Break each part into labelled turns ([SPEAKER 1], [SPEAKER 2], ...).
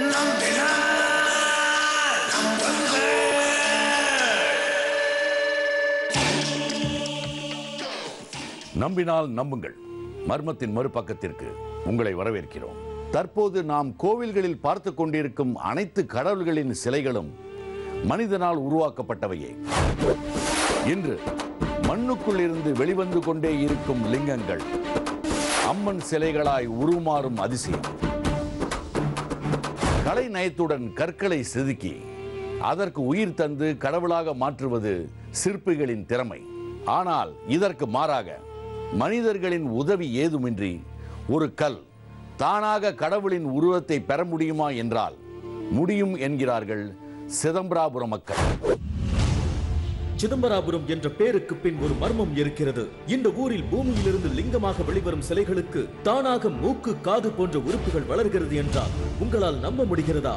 [SPEAKER 1] நம்பினால் நம்புங்கள் மர்மத்தின் மறுபக்கத்திற்கு உங்களை வரவேற்கிறோம் தற்போது நாம் கோவில்களில் பார்த்து கொண்டிருக்கும் அனைத்து கடவுள்களின் சிலைகளும் மனிதனால் உருவாக்கப்பட்டவையே இன்று மண்ணுக்குள் இருந்து வெளிவந்து கொண்டே இருக்கும் லிங்கங்கள் அம்மன் சிலைகளாய் உருமாறும் அதிசயம் கலை நயத்துடன் கற்களை செதுக்கி அதற்கு உயிர் தந்து கடவுளாக மாற்றுவது சிற்பிகளின் திறமை ஆனால் இதற்கு மாறாக மனிதர்களின் உதவி ஏதுமின்றி ஒரு கல் தானாக கடவுளின் உருவத்தை பெற முடியுமா என்றால் முடியும் என்கிறார்கள் சிதம்பராபுரம் மக்கள்
[SPEAKER 2] சிதம்பராபுரம் என்ற பேருக்கு பின் ஒரு மர்மம் இருக்கிறது இந்த ஊரில் பூமியிலிருந்து லிங்கமாக வெளிவரும் சிலைகளுக்கு தானாக மூக்கு காது போன்ற உறுப்புகள் வளர்கிறது என்றால் உங்களால் நம்ப முடிகிறதா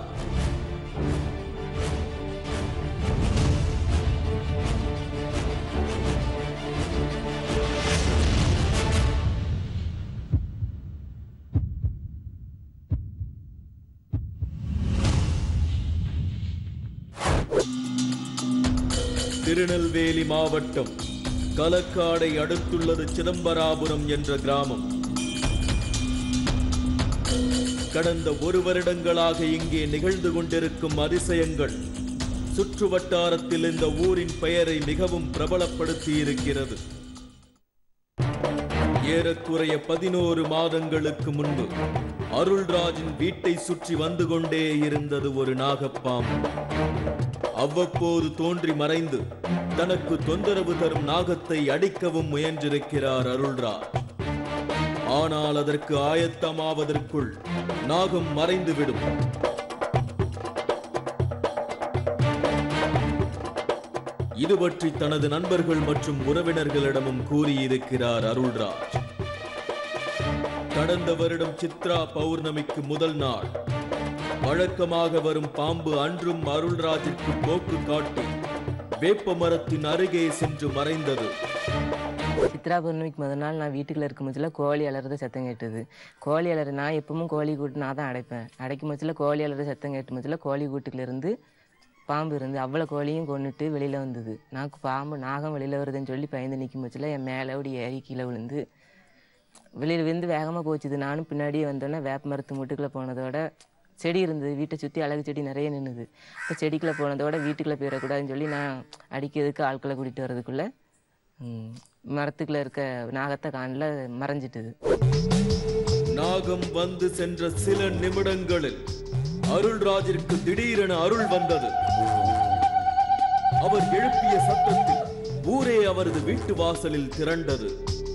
[SPEAKER 2] திருநெல்வேலி மாவட்டம் களக்காடை அடுத்துள்ளது சிதம்பராபுரம் என்ற கிராமம் கடந்த ஒரு வருடங்களாக இங்கே நிகழ்ந்து கொண்டிருக்கும் அதிசயங்கள் சுற்று வட்டாரத்தில் இந்த ஊரின் பெயரை மிகவும் பிரபலப்படுத்தி இருக்கிறது ஏறக்குறைய பதினோரு மாதங்களுக்கு முன்பு அருள்ராஜின் வீட்டை சுற்றி வந்து கொண்டே இருந்தது ஒரு நாகப்பாம்பு அவ்வப்போது தோன்றி மறைந்து தனக்கு தொந்தரவு தரும் நாகத்தை அடிக்கவும் முயன்றிருக்கிறார் அருள்ராஜ் ஆனால் அதற்கு ஆயத்தமாவதற்குள் நாகம் மறைந்துவிடும் இது பற்றி தனது நண்பர்கள் மற்றும் உறவினர்களிடமும் கூறியிருக்கிறார் அருள்ராஜ் கடந்த வருடம் சித்ரா பௌர்ணமிக்கு முதல் நாள் வழக்கமாக வரும் பாம்பு அன்றும் அருள்ராஜிற்கு போக்கு காட்டி வேப்ப மரத்தின் அருகே சென்று மறைந்தது
[SPEAKER 3] சித்ரா பௌர்ணமிக்கு முதல் நாள் நான் வீட்டுக்குள்ள இருக்கும் போதுல கோழி அலறது சத்தம் கேட்டது கோழி அலறு நான் எப்பவும் கோழி கூட்டு நான் தான் அடைப்பேன் அடைக்கும் போதுல கோழி அலறு சத்தம் கேட்டும் போதுல கோழி கூட்டுக்குள்ள இருந்து பாம்பு இருந்து அவ்வளோ கோழியும் கொன்னுட்டு வெளியில வந்தது நான் பாம்பு நாகம் வெளியில வருதுன்னு சொல்லி பயந்து நிற்கும் போதுல என் மேலே அப்படி ஏறி கீழே விழுந்து வெளியில விழுந்து வேகமா போச்சுது நானும் பின்னாடியே வந்தோன்னே வேப்ப மரத்து முட்டுக்குள்ள போனதோட செடி இருந்தது வீட்டை சுற்றி அழகு செடி நிறைய நின்னுது இப்போ செடிக்குள்ளே போனதோட வீட்டுக்குள்ளே போயிடக்கூடாதுன்னு சொல்லி நான் அடிக்கிறதுக்கு ஆட்களை கூட்டிகிட்டு வர்றதுக்குள்ளே ம், மரத்துக்குள்ள இருக்க நாகத்தை காணில் மறைஞ்சிட்டுது
[SPEAKER 2] நாகம் வந்து சென்ற சில நிமிடங்களில் அருள்ராஜிற்கு திடீரென அருள் வந்தது அவர் எழுப்பிய சத்தத்தில் ஊரே அவரது வீட்டு வாசலில் திரண்டது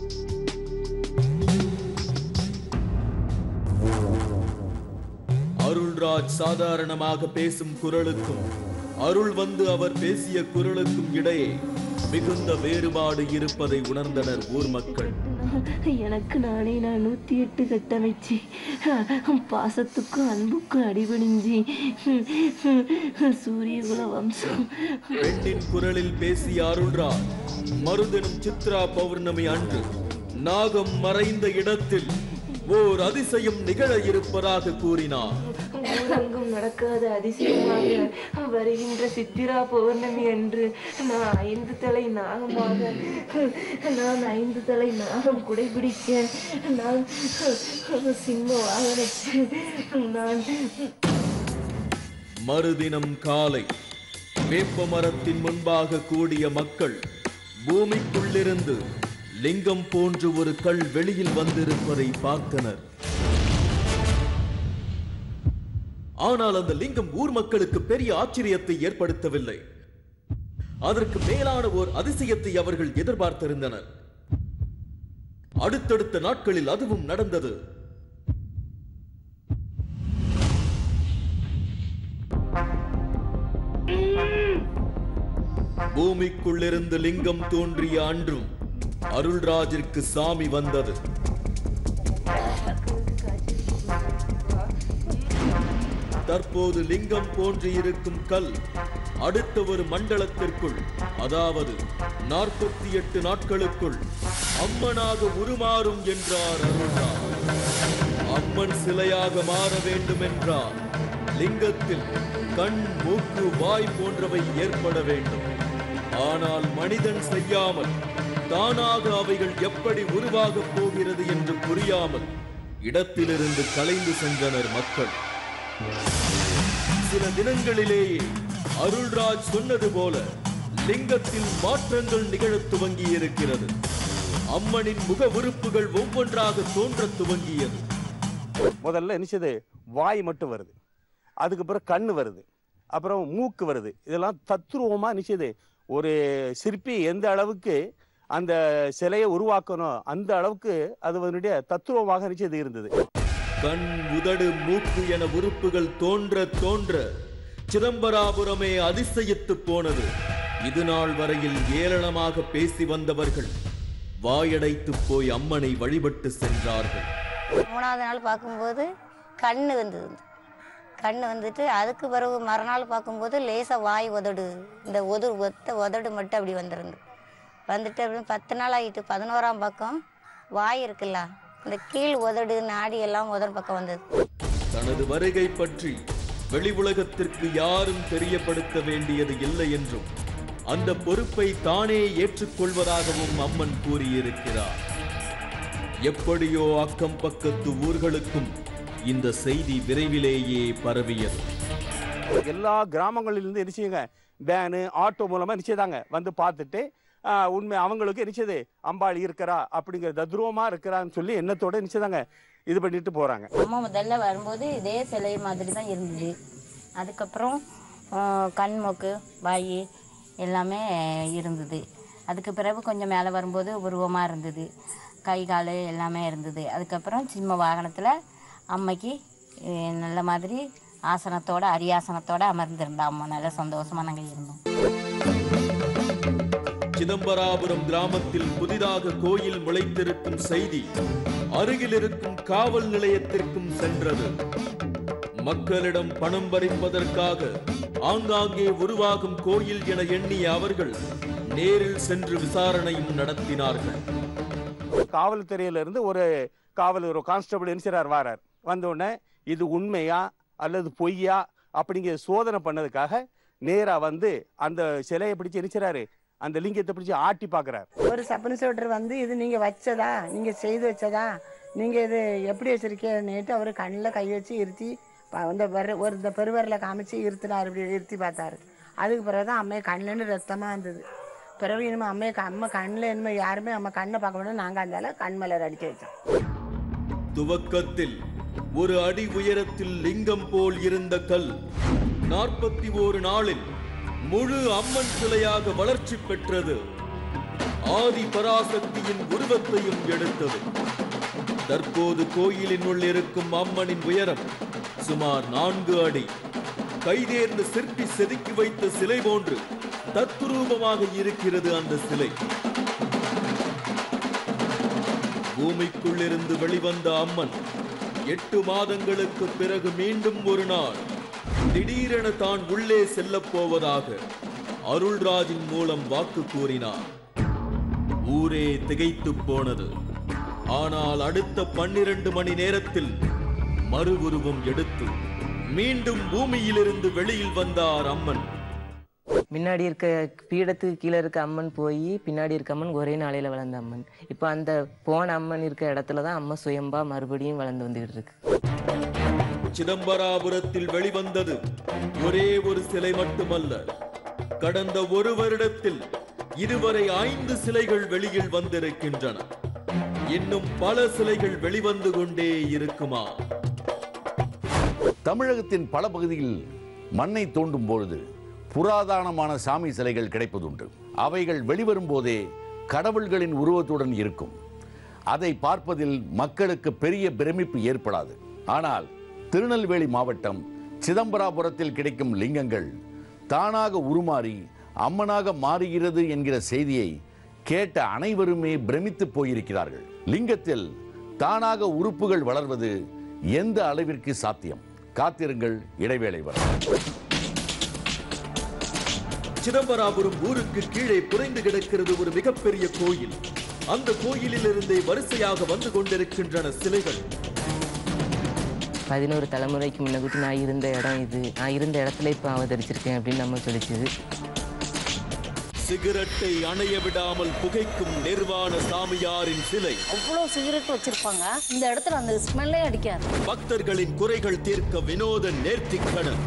[SPEAKER 2] அருள்ராஜ் சாதாரணமாக பேசும் குரலுக்கும் அருள் வந்து அவர் பேசிய குரலுக்கும் இடையே மிகுந்த வேறுபாடு இருப்பதை உணர்ந்தனர் ஊர் மக்கள்
[SPEAKER 4] எனக்கு நானே நான் நூத்தி எட்டு கட்டமைச்சு பாசத்துக்கும் அன்புக்கும் அடிபணிஞ்சு சூரியகுல வம்சம்
[SPEAKER 2] பெண்ணின் குரலில் பேசிய அருள்ராஜ் மருதனும் சித்ரா பௌர்ணமி அன்று நாகம் மறைந்த இடத்தில் ஓர் அதிசயம் நிகழ இருப்பதாக கூறினார்
[SPEAKER 4] ஊரங்கும் நடக்காத அதிசயமாக வருகின்ற சித்திரா பௌர்ணமி அன்று நான் ஐந்து தலை நாகமாக நான் ஐந்து தலை நாகம் குடைபிடிக்க நான் சிம்ம வாகனத்தில் நான்
[SPEAKER 2] மறுதினம் காலை வேப்ப மரத்தின் முன்பாக கூடிய மக்கள் பூமிக்குள்ளிருந்து லிங்கம் போன்று ஒரு கல் வெளியில் வந்திருப்பதை பார்த்தனர் ஆனால் அந்த லிங்கம் ஊர் மக்களுக்கு பெரிய ஆச்சரியத்தை ஏற்படுத்தவில்லை அதற்கு மேலான ஓர் அதிசயத்தை அவர்கள் எதிர்பார்த்திருந்தனர் அடுத்தடுத்த நாட்களில் அதுவும் நடந்தது பூமிக்குள்ளிருந்து லிங்கம் தோன்றிய அன்றும் அருள்ராஜிற்கு சாமி வந்தது தற்போது லிங்கம் போன்று இருக்கும் கல் அடுத்த ஒரு மண்டலத்திற்குள் அதாவது நாற்பத்தி எட்டு நாட்களுக்குள் அம்மனாக உருமாறும் என்றார் அருள்ராஜ் அம்மன் சிலையாக மாற வேண்டும் என்றால் லிங்கத்தில் கண் மூக்கு வாய் போன்றவை ஏற்பட வேண்டும் ஆனால் மனிதன் செய்யாமல் தானாக அவைகள் எப்படி உருவாகப் போகிறது என்று புரியாமல் இடத்திலிருந்து கலைந்து சென்றனர் மக்கள் சில தினங்களிலேயே அருள்ராஜ் சொன்னது போல லிங்கத்தில் மாற்றங்கள் நிகழத் துவங்கி இருக்கிறது அம்மனின் முக உறுப்புகள் ஒவ்வொன்றாக தோன்றத் துவங்கியது
[SPEAKER 5] முதல்ல நிச்சயது வாய் மட்டும் வருது அதுக்கு பிறகு கண்ணு வருது அப்புறம் மூக்கு வருது இதெல்லாம் தத்ரூபமாக நிச்சயது ஒரு சிற்பி எந்த அளவுக்கு அந்த சிலையை உருவாக்கணும் அந்த அளவுக்கு அது அதனுடைய தத்ரூபமாக நிச்சயது இருந்தது
[SPEAKER 2] கண் உதடு மூக்கு என உறுப்புகள் தோன்ற தோன்ற சிதம்பராபுரமே அதிசயித்து போனது இது நாள் வரையில் ஏளனமாக பேசி வந்தவர்கள் வாயடைத்து போய் அம்மனை வழிபட்டு சென்றார்கள்
[SPEAKER 6] மூணாவது நாள் பார்க்கும்போது கண்ணு வந்தது கண்ணு வந்துட்டு அதுக்கு பிறகு மறுநாள் பார்க்கும்போது லேசாக வாய் உதடு இந்த உது ஒத்த உதடு மட்டும் அப்படி வந்துருந்து வந்துட்டு அப்படி பத்து நாள் ஆகிட்டு பதினோராம் பக்கம் வாய் இருக்குல்ல இந்த கீழ் உதடு நாடி எல்லாம் உதடு பக்கம் வந்தது
[SPEAKER 2] தனது வருகை பற்றி வெளி உலகத்திற்கு யாரும் தெரியப்படுத்த வேண்டியது இல்லை என்றும் அந்த பொறுப்பை தானே ஏற்றுக்கொள்வதாகவும் அம்மன் கூறியிருக்கிறார் எப்படியோ அக்கம் பக்கத்து ஊர்களுக்கும் இந்த செய்தி விரைவிலேயே பரவியது
[SPEAKER 5] எல்லா கிராமங்களிலிருந்து என்ன செய்யுங்க வேனு ஆட்டோ மூலமாக நிச்சயதாங்க வந்து பார்த்துட்டு ஆஹ், உண்மை அவங்களுக்கு நிச்சயது அம்பாள் இருக்கிறா அப்படிங்கிற தத்ரூபமாக இருக்கிறான்னு சொல்லி எண்ணத்தோட நிச்சயதாங்க இது பண்ணிட்டு போகிறாங்க
[SPEAKER 6] அம்மா முதல்ல வரும்போது இதே சிலை மாதிரி தான் இருந்தது அதுக்கப்புறம் கண் மூக்கு வாய் எல்லாமே இருந்தது அதுக்கு பிறகு கொஞ்சம் மேலே வரும்போது உருவமாக இருந்தது கை கால் எல்லாமே இருந்தது அதுக்கப்புறம் சிம்ம வாகனத்தில் அம்மைக்கு அஹ், நல்ல மாதிரி ஆசனத்தோட அரியாசனத்தோட அமர்ந்திருந்தா அம்மா நல்ல சந்தோஷமாக நாங்கள் இருந்தோம்
[SPEAKER 2] சிதம்பராபுரம் கிராமத்தில் புதிதாக கோயில் முளைத்திருக்கும் செய்தி அருகில் இருக்கும் காவல் நிலையத்திற்கும் சென்றது மக்களிடம் பணம் பறிப்பதற்காக ஆங்காங்கே உருவாகும் கோயில் என எண்ணிய அவர்கள் நேரில் சென்று விசாரணையும் நடத்தினார்கள்
[SPEAKER 5] காவல்துறையில இருந்து ஒரு காவல் ஒரு கான்ஸ்டபிள் என்சிஆர் வாரார் வந்த உடனே இது உண்மையா அல்லது பொய்யா அப்படிங்கிற சோதனை பண்ணதுக்காக நேரா வந்து அந்த சிலையை பிடிச்சு எரிச்சிறாரு அந்த லிங்கத்தை பிடிச்சு ஆட்டி பார்க்கறாரு
[SPEAKER 7] ஒரு சப் இன்ஸ்பெக்டர் வந்து இது நீங்கள் வச்சதா நீங்கள் செய்து வச்சதா நீங்கள் இது எப்படி வச்சிருக்கேன்னுட்டு அவர் கண்ணில் கை வச்சு இருத்தி ப- இந்த விர ஒரு இந்த பெருவரில் காமிச்சு இருத்தினார் இப்படி இருத்தி பார்த்தாரு அதுக்கு பிறகு தான் அம்மை கண்ணுன்னு ரத்தமாக இருந்தது பிறகு இனிமேல் அம்மையை க- அம்மா கண்ணில் இனிமேல் யாருமே அம்மா கண்ணை பார்க்க முடியாது நாங்கள் அந்தால கண் மலர் அடிக்க வச்சோம்
[SPEAKER 2] துவக்கத்தில் ஒரு அடி உயரத்தில் லிங்கம் போல் இருந்த கல் நாற்பத்தி ஓரு நாளில் முழு அம்மன் சிலையாக வளர்ச்சி பெற்றது ஆதி பராசக்தியின் உருவத்தையும் எடுத்தது தற்போது கோயிலின் உள் இருக்கும் அம்மனின் உயரம் சுமார் நான்கு அடி கைதேர்ந்த சிற்பி செதுக்கி வைத்த சிலை போன்று தத்ரூபமாக இருக்கிறது அந்த சிலை பூமிக்குள்ளிருந்து வெளிவந்த அம்மன் எட்டு மாதங்களுக்கு பிறகு மீண்டும் ஒரு நாள் திடீரென தான் உள்ளே செல்லப் போவதாக அருள்ராஜின் மூலம் வாக்கு கூறினார் ஊரே திகைத்துப் போனது ஆனால் அடுத்த பன்னிரண்டு மணி நேரத்தில் மறு உருவம் எடுத்து மீண்டும் பூமியிலிருந்து வெளியில் வந்தார் அம்மன்
[SPEAKER 3] முன்னாடி இருக்க பீடத்துக்கு கீழே இருக்க அம்மன் போய் பின்னாடி இருக்க அம்மன் ஒரே நாளையில் வளர்ந்த அம்மன் இப்போ அந்த போன அம்மன் இருக்க இடத்துல தான் அம்மா சுயம்பா மறுபடியும் வளர்ந்து வந்துகிட்டு இருக்கு
[SPEAKER 2] சிதம்பராபுரத்தில் வெளிவந்தது ஒரே ஒரு சிலை மட்டுமல்ல கடந்த ஒரு வருடத்தில் இதுவரை ஐந்து சிலைகள் வெளியில் வந்திருக்கின்றன இன்னும் பல சிலைகள் வெளிவந்து கொண்டே இருக்குமா
[SPEAKER 1] தமிழகத்தின் பல பகுதியில் மண்ணை தோண்டும் பொழுது புராதனமான சாமி சிலைகள் கிடைப்பதுண்டு அவைகள் வெளிவரும் போதே கடவுள்களின் உருவத்துடன் இருக்கும் அதை பார்ப்பதில் மக்களுக்கு பெரிய பிரமிப்பு ஏற்படாது ஆனால் திருநெல்வேலி மாவட்டம் சிதம்பராபுரத்தில் கிடைக்கும் லிங்கங்கள் தானாக உருமாறி அம்மனாக மாறுகிறது என்கிற செய்தியை கேட்ட அனைவருமே பிரமித்து போயிருக்கிறார்கள் லிங்கத்தில் தானாக உறுப்புகள் வளர்வது எந்த அளவிற்கு சாத்தியம் காத்திருங்கள் இடைவேளை வரை
[SPEAKER 2] சிதம்பராபுரம் ஊருக்கு கீழே புதைந்து கிடக்கிறது ஒரு மிகப்பெரிய கோயில் அந்த கோயிலில் இருந்தே வரிசையாக வந்து கொண்டிருக்கின்றன சிலைகள்
[SPEAKER 3] பதினோரு தலைமுறைக்கு முன்னக்கூட்டி நான் இருந்த இடம் இது நான் இருந்த இடத்துல இப்போ அவதரிச்சிருக்கேன் அப்படின்னு நம்ம சொல்லிச்சுது
[SPEAKER 2] சிகரெட்டை அணைய விடாமல் புகைக்கும் நிர்வாண சாமியாரின் சிலை
[SPEAKER 8] அவ்வளோ சிகரெட் வச்சிருப்பாங்க இந்த இடத்துல அந்த ஸ்மெல்லே அடிக்காது
[SPEAKER 2] பக்தர்களின் குறைகள் தீர்க்க வினோத நேர்த்திக்கடன்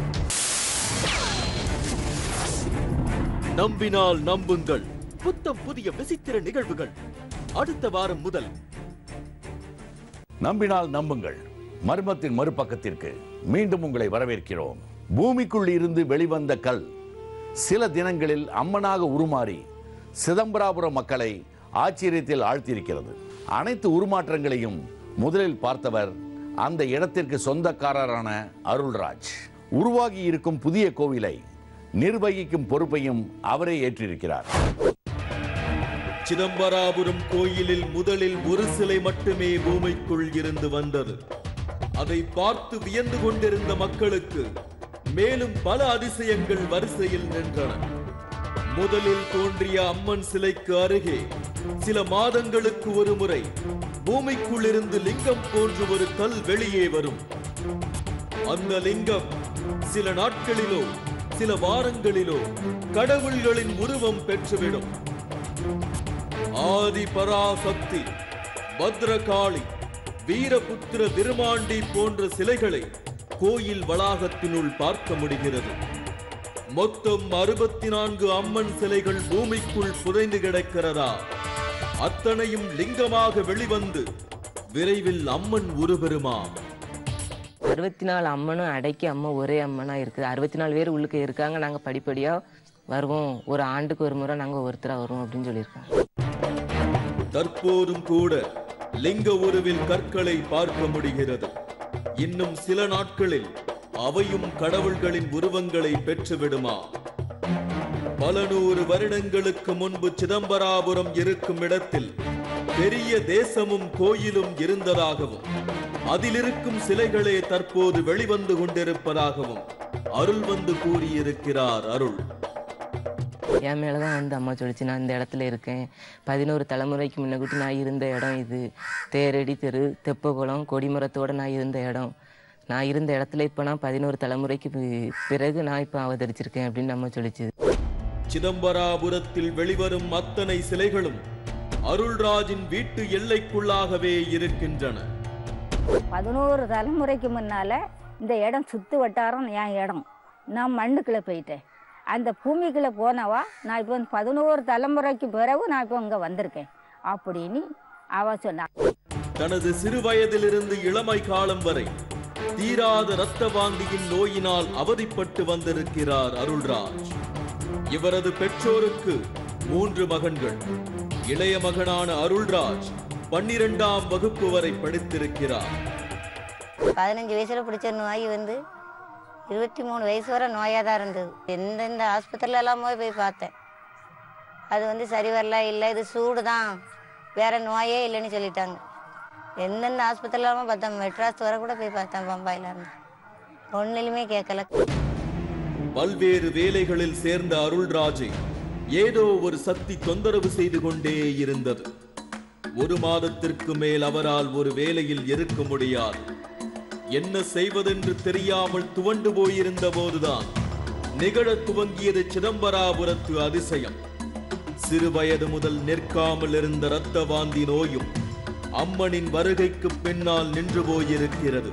[SPEAKER 2] நம்பினால் நம்புங்கள் புத்தம் புதிய விசித்திர நிகழ்வுகள் அடுத்த வாரம் முதல்
[SPEAKER 1] நம்பினால் நம்புங்கள் மர்மத்தின் மறுபக்கத்திற்கு மீண்டும் உங்களை வரவேற்கிறோம் பூமிக்குள் இருந்து வெளிவந்த கல் சில தினங்களில் அம்மனாக உருமாறி சிதம்பராபுரம் மக்களை ஆச்சரியத்தில் ஆழ்த்தியிருக்கிறது அனைத்து உருமாற்றங்களையும் முதலில் பார்த்தவர் அந்த இடத்திற்கு சொந்தக்காரரான அருள்ராஜ் உருவாகி இருக்கும் புதிய கோவிலை நிர்வகிக்கும் பொறுப்பையும் அவரே ஏற்றிருக்கிறார்
[SPEAKER 2] சிதம்பராபுரம் கோயிலில் முதலில் ஒரு சிலை மட்டுமே பூமிக்குள் இருந்து வந்தது அதை பார்த்து வியந்து கொண்டிருந்த மக்களுக்கு மேலும் பல அதிசயங்கள் வரிசையில் நின்றன முதலில் தோன்றிய அம்மன் சிலைக்கு அருகே சில மாதங்களுக்கு ஒரு முறை பூமிக்குள் இருந்து லிங்கம் போன்று ஒரு கல் வெளியே வரும் அந்த லிங்கம் சில நாட்களிலோ சில வாரங்களிலோ கடவுள்களின் உருவம் பெற்றுவிடும் ஆதி பராசக்தி பத்ரகாளி வீரபுத்திர திருமாண்டி போன்ற சிலைகளை கோயில் வளாகத்தினுள் பார்க்க முடிகிறது மொத்தம் அறுபத்தி நான்கு அம்மன் சிலைகள் பூமிக்குள் புதைந்து கிடக்கிறதா அத்தனையும் லிங்கமாக வெளிவந்து விரைவில் அம்மன் உருபெறுமா
[SPEAKER 3] அறுபத்தி நாலு அம்மனும் அடக்கி அம்மா ஒரே அம்மனாக இருக்குது அறுபத்தி நாலு பேர் உள்ளுக்கு இருக்காங்க நாங்கள் படிப்படியாக வருவோம் ஒரு ஆண்டுக்கு ஒரு முறை நாங்கள் ஒருத்தராக வருவோம் அப்படின்னு சொல்லியிருக்கோம்
[SPEAKER 2] தற்போதும் கூட லிங்க உருவில் கற்களை பார்க்க முடிகிறது இன்னும் சில நாட்களில் அவையும் கடவுள்களின் உருவங்களை பெற்றுவிடுமா பல நூறு வருடங்களுக்கு முன்பு சிதம்பராபுரம் இருக்கும் இடத்தில் பெரிய தேசமும் கோயிலும் இருந்ததாகவும் அதிலிருக்கும் சிலைகளே தற்போது வெளிவந்து கொண்டிருப்பதாகவும் அருள் வந்து கூறியிருக்கிறார் அருள்
[SPEAKER 3] என் மேலே தான் வந்து அம்மா சொல்லிச்சு நான் இந்த இடத்துல இருக்கேன் பதினோரு தலைமுறைக்கு முன்னக்கூட்டி நான் இருந்த இடம் இது தேரடி தெரு தெப்பகுளம் கொடிமரத்தோடு நான் இருந்த இடம் நான் இருந்த இடத்துல இப்போ நான் பதினோரு தலைமுறைக்கு பி- பிறகு நான் இப்போ அவதரிச்சிருக்கேன் அப்படின்னு நம்ம சொல்லிச்சு
[SPEAKER 2] சிதம்பராபுரத்தில் வெளிவரும் அத்தனை சிலைகளும் அருள்ராஜின் வீட்டு எல்லைக்குள்ளாகவே இருக்கின்றன
[SPEAKER 9] பதினோரு தலைமுறைக்கு முன்னால் இந்த இடம் சுற்று வட்டாரம் என் இடம் நான் மண்ணுக்குள்ளே போயிட்டேன் அந்த பூமிக்குள்ளே போனவா நான் இப்போ வந்து பதினோரு தலைமுறைக்கு பிறகு நான் இப்போ இங்கே வந்திருக்கேன் அப்படின்னு அவ சொன்னா
[SPEAKER 2] தனது சிறு வயதிலிருந்து இளமை காலம் வரை தீராத இரத்த வாந்தியின் நோயினால் அவதிப்பட்டு வந்திருக்கிறார் அருள்ராஜ் இவரது பெற்றோருக்கு மூன்று மகன்கள் இளைய மகனான அருள்ராஜ் பன்னிரெண்டாம் வகுப்பு வரை படித்திருக்கிறார்
[SPEAKER 6] பதினஞ்சு வயசில் பிடிச்ச நோய் வந்து இருபத்தி மூணு வயசு வரை நோயாக தான் இருந்தது எந்தெந்த ஆஸ்பத்திரியில எல்லாம் போய் போய் பார்த்தேன் அது வந்து சரி வரல இல்லை இது சூடு தான் வேற நோயே இல்லைன்னு சொல்லிட்டாங்க எந்தெந்த ஆஸ்பத்திரியிலாம பார்த்தேன் மெட்ராஸ் வரை கூட போய் பார்த்தேன் பம்பாயில இருந்து ஒன்றிலுமே கேட்கல
[SPEAKER 2] பல்வேறு வேலைகளில் சேர்ந்த அருள்ராஜை ஏதோ ஒரு சக்தி தொந்தரவு செய்து கொண்டே இருந்தது ஒரு மாதத்திற்கு மேல் அவரால் ஒரு வேலையில் இருக்க முடியாது என்ன செய்வதென்று தெரியாமல் துவண்டு போயிருந்த போதுதான் நிகழத் துவங்கியது சிதம்பராபுரத்து அதிசயம் சிறு வயது முதல் நிற்காமல் இருந்த இரத்த வாந்தி நோயும் அம்மனின் வருகைக்கு பின்னால் நின்று போயிருக்கிறது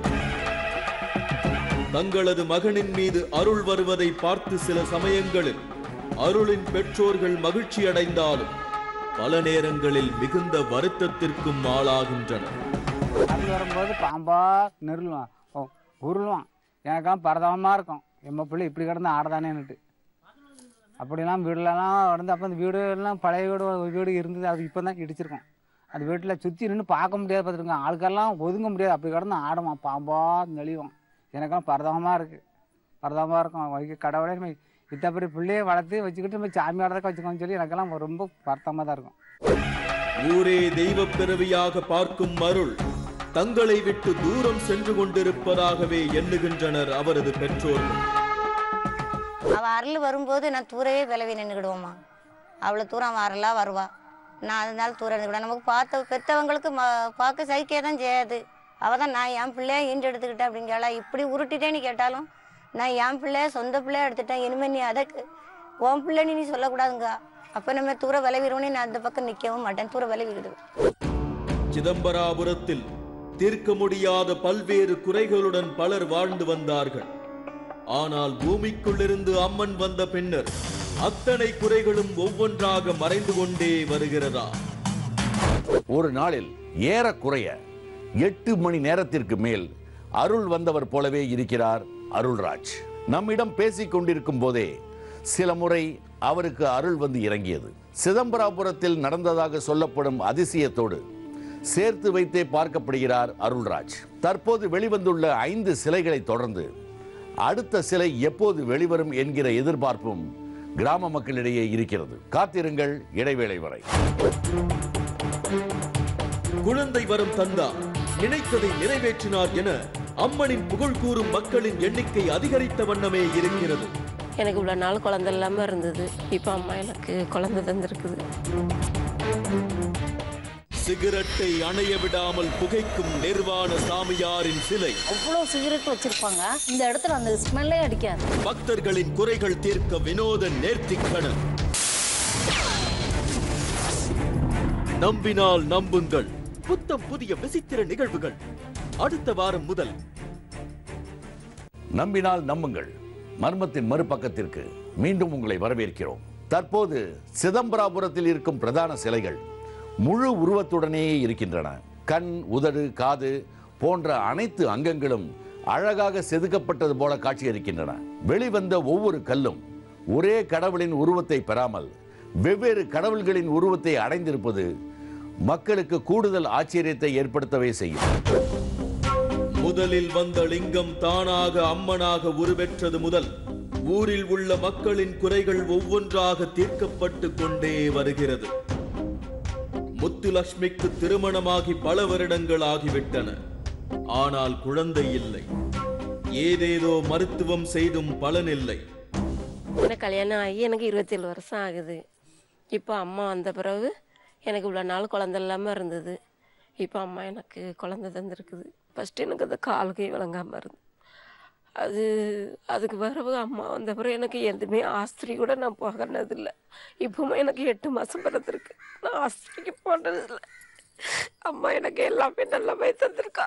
[SPEAKER 2] தங்களது மகனின் மீது அருள் வருவதை பார்த்து சில சமயங்களில் அருளின் பெற்றோர்கள் மகிழ்ச்சி அடைந்தாலும் பல நேரங்களில் மிகுந்த வருத்தத்திற்கும் ஆளாகின்றனர்
[SPEAKER 10] அது வரும்போது பாம்பா நெருளுவான் ஓ, உருளுவான் எனக்கெல்லாம் பரதவமாக இருக்கும் எம்ம பிள்ளை இப்படி கிடந்து ஆடதானேன்னுட்டு அப்படிலாம் வீடுலலாம் வந்து அப்போ அந்த வீடு எல்லாம் பழைய வீடு ஒரு வீடு இருந்தது அது இப்போ தான் இடிச்சிருக்கோம் அந்த வீட்டில் சுற்றி நின்று பார்க்க முடியாது பார்த்துருக்கோம் ஆளுக்கெல்லாம் ஒதுங்க முடியாது அப்படி கிடந்து ஆடுவான் பாம்பா நெளிவான் எனக்கெல்லாம் பரதவமாக இருக்குது பரதவமாக இருக்கும் வைக்க கடவுளே நம்ம இத்த பெரிய பிள்ளையை வளர்த்து வச்சுக்கிட்டு நம்ம சாமி ஆடுறதுக்கு வச்சுக்கோன்னு சொல்லி எனக்கெல்லாம் ரொம்ப வருத்தமாக தான் இருக்கும்
[SPEAKER 2] ஊரே தெய்வப் பிறவியாக பார்க்கும் அருள் தங்களை விட்டு தூரம் சென்று கொண்டிருப்பதாகவே எண்ணுகின்றனர் அவரது பெற்றோர்கள்
[SPEAKER 6] அவள் அருள் வரும்போது நான் தூரவே விலவி நின்றுக்கிடுவோம்மா அவ்வளோ தூரம் அவன் அருளாக வருவா நான் அதனால தூரம் நின்றுக்கிடுவேன் நமக்கு பார்த்த பெற்றவங்களுக்கு ம பார்க்க சகிக்க தான் செய்யாது அவள் தான் நான் என் பிள்ளைய ஈண்டு எடுத்துக்கிட்டேன் அப்படின்னு கேளா இப்படி உருட்டிட்டேன்னு கேட்டாலும் நான் என் பிள்ளைய சொந்த பிள்ளைய எடுத்துட்டேன் இனிமேல் நீ அதற்கு உன் பிள்ளைன்னு நீ சொல்லக்கூடாதுங்க அப்போ நம்ம தூர விளைவிடுவோன்னு நான் அந்த பக்கம் நிற்கவும் மாட்டேன் தூர விளைவிடுவேன்
[SPEAKER 2] சிதம்பராபுரத்தில் தீர்க்க முடியாத பல்வேறு குறைகளுடன் பலர் வாழ்ந்து வந்தார்கள் ஆனால் பூமிக்குள்ளிருந்து அம்மன் வந்த பின்னர் அத்தனை குறைகளும் ஒவ்வொன்றாக மறைந்து கொண்டே வருகிறதா
[SPEAKER 1] ஒரு நாளில் ஏறக்குறைய எட்டு மணி நேரத்திற்கு மேல் அருள் வந்தவர் போலவே இருக்கிறார் அருள்ராஜ் நம்மிடம் பேசிக் கொண்டிருக்கும் போதே சில முறை அவருக்கு அருள் வந்து இறங்கியது சிதம்பராபுரத்தில் நடந்ததாக சொல்லப்படும் அதிசயத்தோடு சேர்த்து வைத்தே பார்க்கப்படுகிறார் அருள்ராஜ் தற்போது வெளிவந்துள்ள ஐந்து சிலைகளை தொடர்ந்து அடுத்த சிலை எப்போது வெளிவரும் என்கிற எதிர்பார்ப்பும் கிராம மக்களிடையே இருக்கிறது காத்திருங்கள் இடைவேளை வரை
[SPEAKER 2] குழந்தை வரம் தந்தார் நினைத்ததை நிறைவேற்றினார் என அம்மனின் புகழ் கூறும் மக்களின் எண்ணிக்கை அதிகரித்த வண்ணமே இருக்கிறது
[SPEAKER 4] எனக்கு இவ்வளோ நாள் குழந்தை இல்லாமல் இருந்தது இப்போ அம்மா எனக்கு குழந்தை தந்திருக்குது
[SPEAKER 2] சிகரெட்டை அணைய விடாமல் புகைக்கும் நிர்வாண சாமியாரின் சிலை
[SPEAKER 8] அவ்வளோ சிகரெட் வச்சிருப்பாங்க இந்த இடத்துல அந்த ஸ்மெல்லே அடிக்காது
[SPEAKER 2] பக்தர்களின் குறைகள் தீர்க்க வினோத நேர்த்திக்கடன் நம்பினால் நம்புங்கள் புத்தம் புதிய விசித்திர நிகழ்வுகள் அடுத்த வாரம் முதல்
[SPEAKER 1] நம்பினால் நம்புங்கள் மர்மத்தின் மறுபக்கத்திற்கு மீண்டும் உங்களை வரவேற்கிறோம் தற்போது சிதம்பராபுரத்தில் இருக்கும் பிரதான சிலைகள் முழு உருவத்துடனேயே இருக்கின்றன கண் உதடு காது போன்ற அனைத்து அங்கங்களும் அழகாக செதுக்கப்பட்டது போல காட்சியளிக்கின்றன வெளிவந்த ஒவ்வொரு கல்லும் ஒரே கடவுளின் உருவத்தை பெறாமல் வெவ்வேறு கடவுள்களின் உருவத்தை அடைந்திருப்பது மக்களுக்கு கூடுதல் ஆச்சரியத்தை ஏற்படுத்தவே செய்யும்
[SPEAKER 2] முதலில் வந்த லிங்கம் தானாக அம்மனாக உருவெற்றது முதல் ஊரில் உள்ள மக்களின் குறைகள் ஒவ்வொன்றாக தீர்க்கப்பட்டு கொண்டே வருகிறது முத்துலட்சுமிக்கு திருமணமாகி பல வருடங்கள் ஆகிவிட்டன ஆனால் குழந்தை இல்லை ஏதேதோ மருத்துவம் செய்தும் பலனில்லை
[SPEAKER 4] எனக்கு கல்யாணம் ஆகி எனக்கு இருபத்தேழு வருஷம் ஆகுது இப்போ அம்மா வந்த பிறகு எனக்கு இவ்வளோ நாள் குழந்தை இல்லாமல் இருந்தது இப்போ அம்மா எனக்கு குழந்தை தந்திருக்குது ஃபஸ்ட்டு எனக்கு அந்த கால் கை விளங்காமல் இருந்து அது அதுக்கு பிறகு அம்மா வந்த பிறகு எனக்கு எதுவுமே ஆஸ்திரி கூட நான் போகினதில்லை இப்போவும் எனக்கு எட்டு மாதம் பிறந்திருக்கு நான் ஆஸ்திரிக்கு போனதில்லை அம்மா எனக்கு எல்லாமே நல்லவே தந்திருக்கா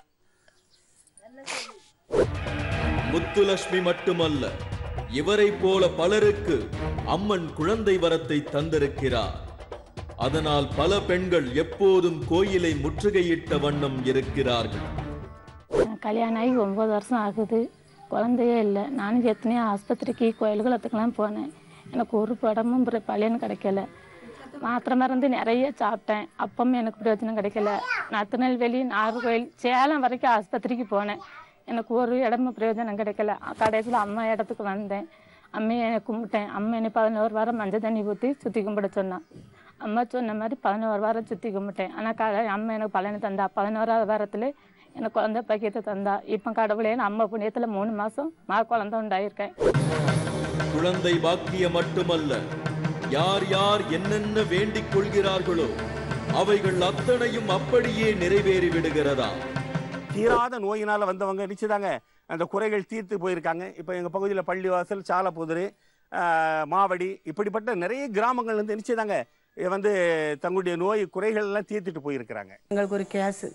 [SPEAKER 2] முத்துலட்சுமி மட்டுமல்ல இவரை போல பலருக்கு அம்மன் குழந்தை வரத்தை தந்திருக்கிறார் அதனால் பல பெண்கள் எப்போதும் கோயிலை முற்றுகையிட்ட வண்ணம் இருக்கிறார்கள்
[SPEAKER 11] கல்யாணம் ஆகி ஒம்பது வருஷம் ஆகுது குழந்தையே இல்லை நானும் எத்தனையோ ஆஸ்பத்திரிக்கு கோயில்களுக்கெல்லாம் போனேன் எனக்கு ஒரு படமும் பிர- பலன் கிடைக்கல மாத்திரை மருந்து நிறைய சாப்பிட்டேன் அப்பவும் எனக்கு பிரயோஜனம் கிடைக்கல நான் திருநெல்வேலி நாகர்கோயில் சேலம் வரைக்கும் ஆஸ்பத்திரிக்கு போனேன் எனக்கு ஒரு இடமும் பிரயோஜனம் கிடைக்கல கடைசியில் அம்மா இடத்துக்கு வந்தேன் அம்மையை கும்பிட்டேன் அம்மா என்னை பதினோரு வாரம் மஞ்சள் தண்ணி ஊற்றி சுற்றி கும்பிட சொன்னான் அம்மா சொன்ன மாதிரி பதினோரு வாரம் சுற்றி கும்பிட்டேன் ஆனால் க அம்மா எனக்கு பலனை தந்தா பதினோராவது வாரத்தில் எனக்கு குழந்தை பக்கியத்தை தந்தா இப்போ கடவுளே நான் அம்மா புண்ணியத்தில் மூணு மாதம் மா குழந்தை உண்டாயிருக்கேன்
[SPEAKER 2] குழந்தை பாக்கியம் மட்டுமல்ல யார் யார் என்னென்ன வேண்டிக் கொள்கிறார்களோ அவைகள் அத்தனையும் அப்படியே நிறைவேறி விடுகிறதா
[SPEAKER 5] தீராத நோயினால் வந்தவங்க நிச்சயதாங்க அந்த குறைகள் தீர்த்து போயிருக்காங்க இப்போ எங்கள் பகுதியில் பள்ளிவாசல் சாலப்புதூர் ஆஹ், மாவடி இப்படிப்பட்ட நிறைய கிராமங்கள் வந்து நிச்சயதாங்க வந்து தங்களுடைய நோய் குறைகள் எல்லாம் தீர்த்துட்டு போயிருக்கிறாங்க
[SPEAKER 7] எங்களுக்கு ஒரு கேஸு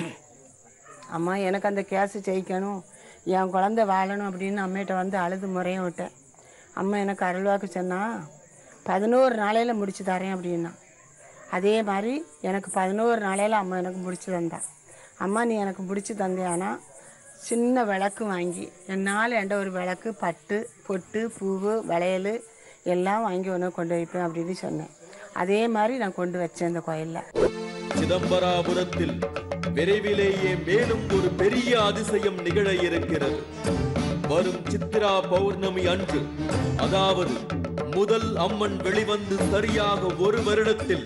[SPEAKER 7] அம்மா எனக்கு அந்த கேஸு ஜெயிக்கணும் என் குழந்தை வாழணும் அப்படின்னு அம்மையிட்ட வந்து அழுது முறையும் விட்டேன் அம்மா எனக்கு அருள்வாக்கு சொன்னா பதினோரு நாளையில் முடிச்சு தரேன் அப்படின்னா அதே மாதிரி எனக்கு பதினோரு நாளையில் அம்மா எனக்கு முடிச்சு தந்தா அம்மா நீ எனக்கு முடிச்சு தந்தியானா சின்ன விளக்கு வாங்கி என்னால் என்கிட்ட ஒரு விளக்கு பட்டு பொட்டு பூவு வளையல் எல்லாம் வாங்கி ஒன்று கொண்டு வைப்பேன் அப்படின்னு சொன்னேன் அதே மாதிரி நான் கொண்டு வச்சேன் இந்த கோயிலில்
[SPEAKER 2] சிதம்பராபுரத்தில் விரைவிலேயே மேலும் ஒரு பெரிய அதிசயம் நிகழ இருக்கிறது வரும் சித்ரா பௌர்ணமி அன்று அதாவது முதல் அம்மன் வெளிவந்து சரியாக ஒரு வருடத்தில்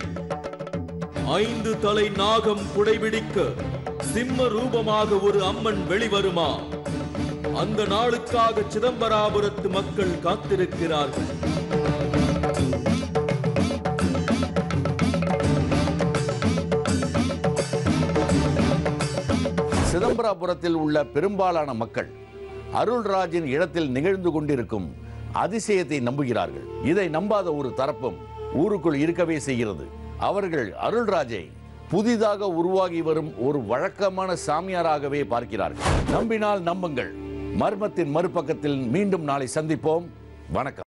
[SPEAKER 2] ஐந்து தலை நாகம் குடைபிடிக்க சிம்ம ரூபமாக ஒரு அம்மன் வெளிவருமா அந்த நாளுக்காக சிதம்பராபுரத்து மக்கள் காத்திருக்கிறார்கள்
[SPEAKER 1] சிதம்பராபுரத்தில் உள்ள பெரும்பாலான மக்கள் அருள்ராஜின் இடத்தில் நிகழ்ந்து கொண்டிருக்கும் அதிசயத்தை நம்புகிறார்கள் இதை நம்பாத ஒரு தரப்பும் ஊருக்குள் இருக்கவே செய்கிறது அவர்கள் அருள்ராஜை புதிதாக உருவாகி வரும் ஒரு வழக்கமான சாமியாராகவே பார்க்கிறார்கள் நம்பினால் நம்புங்கள் மர்மத்தின் மறுபக்கத்தில் மீண்டும் நாளை சந்திப்போம் வணக்கம்